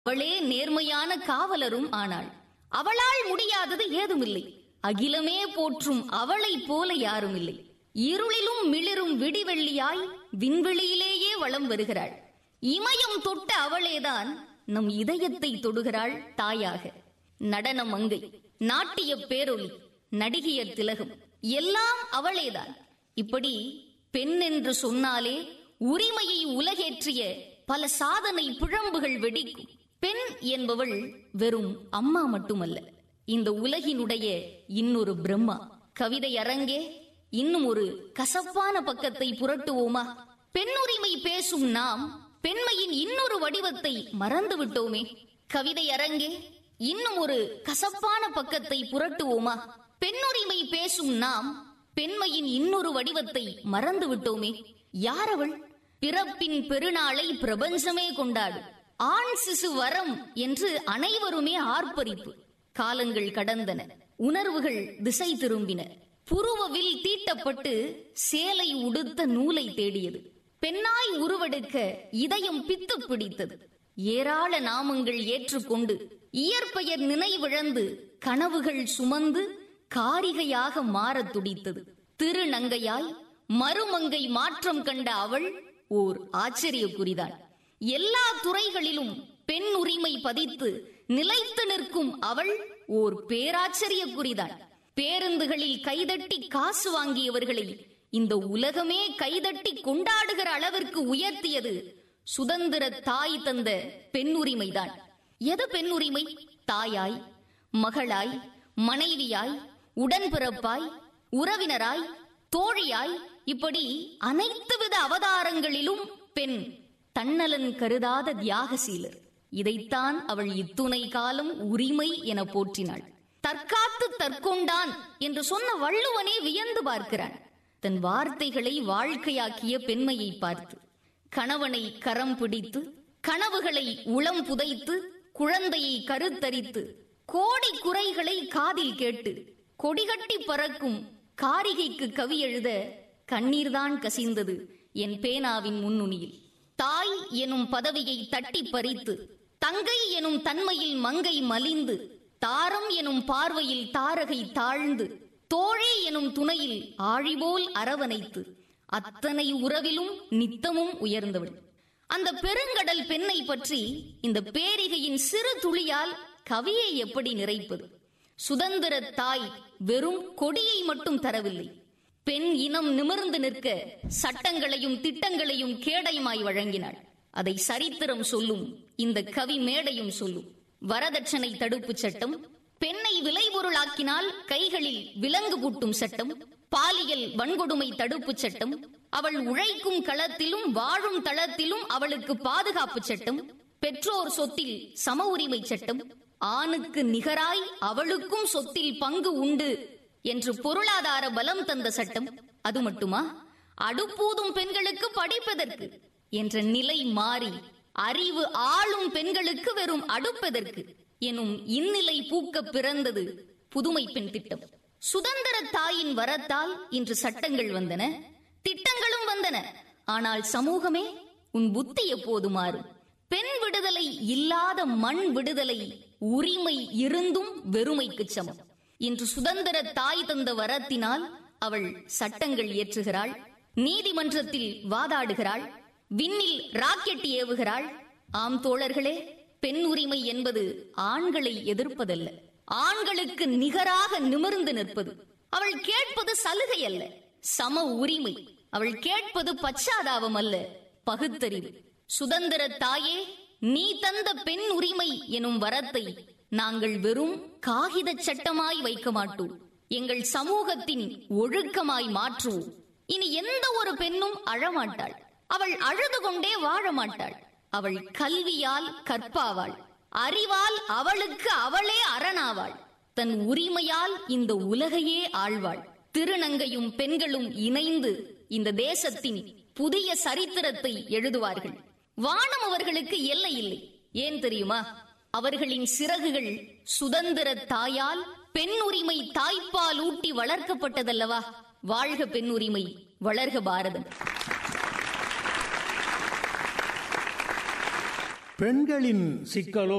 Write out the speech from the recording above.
அவளே நேர்மையான காவலரும் ஆனாள் அவளால் முடியாதது ஏதுமில்லை அகிலமே போற்றும் அவளைப் போல யாரும் இல்லை இருளிலும் மிளிரும் விடிவெள்ளியாய் விண்வெளியிலேயே வலம் வருகிறாள் இமயம் தொட்ட அவளேதான் நம் இதயத்தை தொடுகிறாள் தாயாக நடன மங்கை நாட்டிய பேரொளி நடிகையர் திலகம் எல்லாம் அவளேதான் இப்படி பெண் என்று சொன்னாலே உரிமையை உலகேற்றிய பல சாதனை பிழம்புகள் வெடிக்கும் பெண் என்பவள் வெறும் அம்மா மட்டுமல்ல இந்த உலகினுடைய இன்னொரு பிரம்மா கவிதை அரங்கே இன்னும் ஒரு கசப்பான பக்கத்தை புரட்டுவோமா பெண்ணுரிமை பேசும் நாம் பெண்மையின் இன்னொரு வடிவத்தை மறந்து விட்டோமே கவிதை அரங்கே இன்னும் ஒரு கசப்பான பக்கத்தை புரட்டுவோமா பெண்ணுரிமை பேசும் நாம் பெண்மையின் இன்னொரு வடிவத்தை மறந்து விட்டோமே யார் அவள் பிறப்பின் பெருநாளை பிரபஞ்சமே கொண்டாடு ஆண் சிசு வரம் என்று அனைவருமே ஆர்ப்பரிப்பு காலங்கள் கடந்தன உணர்வுகள் திசை திரும்பின புருவவில் தீட்டப்பட்டு சேலை உடுத்த நூலை தேடியது பெண்ணாய் உருவெடுக்க இதயம் பித்து பிடித்தது ஏராள நாமங்கள் ஏற்றுக்கொண்டு இயற்பெயர் நினைவிழந்து கனவுகள் சுமந்து காரிகையாக மாறத் துடித்தது திருநங்கையாய் மறுமங்கை மாற்றம் கண்ட அவள் ஓர் ஆச்சரிய குறிதான் எல்லா துறைகளிலும் பெண் உரிமை பதித்து நிலைத்து நிற்கும் அவள் ஓர் பேராச்சரிய குறிதான் பேருந்துகளில் கைதட்டி காசு வாங்கியவர்களை இந்த உலகமே கைதட்டி கொண்டாடுகிற அளவிற்கு உயர்த்தியது சுதந்திர தாய் தந்த பெண் உரிமைதான் எது பெண் உரிமை தாயாய் மகளாய் மனைவியாய் உடன்பிறப்பாய் உறவினராய் தோழியாய் இப்படி அனைத்து வித அவதாரங்களிலும் பெண் தன்னலன் கருதாத தியாகசீலர் இதைத்தான் அவள் இத்துணை காலம் உரிமை என போற்றினாள் தற்காத்து தற்கொண்டான் என்று சொன்ன வள்ளுவனே வியந்து பார்க்கிறான் தன் வார்த்தைகளை வாழ்க்கையாக்கிய பெண்மையை பார்த்து கணவனை கரம் பிடித்து கனவுகளை உளம் புதைத்து குழந்தையை கருத்தரித்து கோடி குறைகளை காதில் கேட்டு கொடிகட்டி பறக்கும் காரிகைக்கு கவி எழுத கண்ணீர்தான் கசிந்தது என் பேனாவின் முன்னுனியில் தாய் எனும் பதவியை தட்டி பறித்து தங்கை எனும் தன்மையில் மங்கை மலிந்து தாரம் எனும் பார்வையில் தாரகை தாழ்ந்து தோழே எனும் துணையில் ஆழிபோல் அரவணைத்து அத்தனை உறவிலும் நித்தமும் உயர்ந்தவள் அந்த பெருங்கடல் பெண்ணை பற்றி இந்த பேரிகையின் சிறு துளியால் கவியை எப்படி நிறைப்பது சுதந்திர தாய் வெறும் கொடியை மட்டும் தரவில்லை பெண் இனம் நிமிர்ந்து நிற்க சட்டங்களையும் திட்டங்களையும் கேடயமாய் வழங்கினாள் அதை சரித்திரம் சொல்லும் இந்த கவி மேடையும் சொல்லும் வரதட்சணை தடுப்புச் சட்டம் பெண்ணை விளைபொருளாக்கினால் கைகளில் விலங்கு பூட்டும் சட்டம் பாலியல் வன்கொடுமை தடுப்புச் சட்டம் அவள் உழைக்கும் களத்திலும் வாழும் தளத்திலும் அவளுக்கு பாதுகாப்பு சட்டம் பெற்றோர் சொத்தில் சம உரிமை சட்டம் ஆணுக்கு நிகராய் அவளுக்கும் சொத்தில் பங்கு உண்டு என்று பொருளாதார பலம் தந்த சட்டம் அது மட்டுமா அடுப்பூதும் பெண்களுக்கு படிப்பதற்கு என்ற நிலை மாறி அறிவு ஆளும் பெண்களுக்கு வெறும் அடுப்பதற்கு எனும் இந்நிலை பூக்க பிறந்தது புதுமை பெண் திட்டம் சுதந்திர தாயின் வரத்தால் இன்று சட்டங்கள் வந்தன திட்டங்களும் வந்தன ஆனால் சமூகமே உன் புத்தி எப்போது மாறும் பெண் விடுதலை இல்லாத மண் விடுதலை உரிமை இருந்தும் வெறுமைக்கு சமம் இன்று சுதந்திர தாய் தந்த வரத்தினால் அவள் சட்டங்கள் இயற்றுகிறாள் நீதிமன்றத்தில் வாதாடுகிறாள் விண்ணில் ராக்கெட் ஏவுகிறாள் ஆம் தோழர்களே பெண் உரிமை என்பது ஆண்களை எதிர்ப்பதல்ல ஆண்களுக்கு நிகராக நிமிர்ந்து நிற்பது அவள் கேட்பது சலுகை அல்ல சம உரிமை அவள் கேட்பது பச்சாதாபம் அல்ல பகுத்தறிவு சுதந்திர தாயே நீ தந்த பெண் உரிமை எனும் வரத்தை நாங்கள் வெறும் காகித சட்டமாய் வைக்க மாட்டோம் எங்கள் சமூகத்தின் ஒழுக்கமாய் மாற்றுவோம் இனி எந்த ஒரு பெண்ணும் அழமாட்டாள் அவள் அழுது கொண்டே வாழ மாட்டாள் அவள் கல்வியால் கற்பாவாள் அறிவால் அவளுக்கு அவளே அரணாவாள் தன் உரிமையால் இந்த உலகையே ஆழ்வாள் திருநங்கையும் பெண்களும் இணைந்து இந்த தேசத்தின் புதிய சரித்திரத்தை எழுதுவார்கள் வானம் அவர்களுக்கு எல்லை இல்லை ஏன் தெரியுமா அவர்களின் சிறகுகள் சுதந்திர தாயால் பெண் உரிமை தாய்ப்பால் ஊட்டி வளர்க்கப்பட்டதல்லவா வாழ்க பெண் உரிமை வளர்க பாரதம் பெண்களின் சிக்கலோ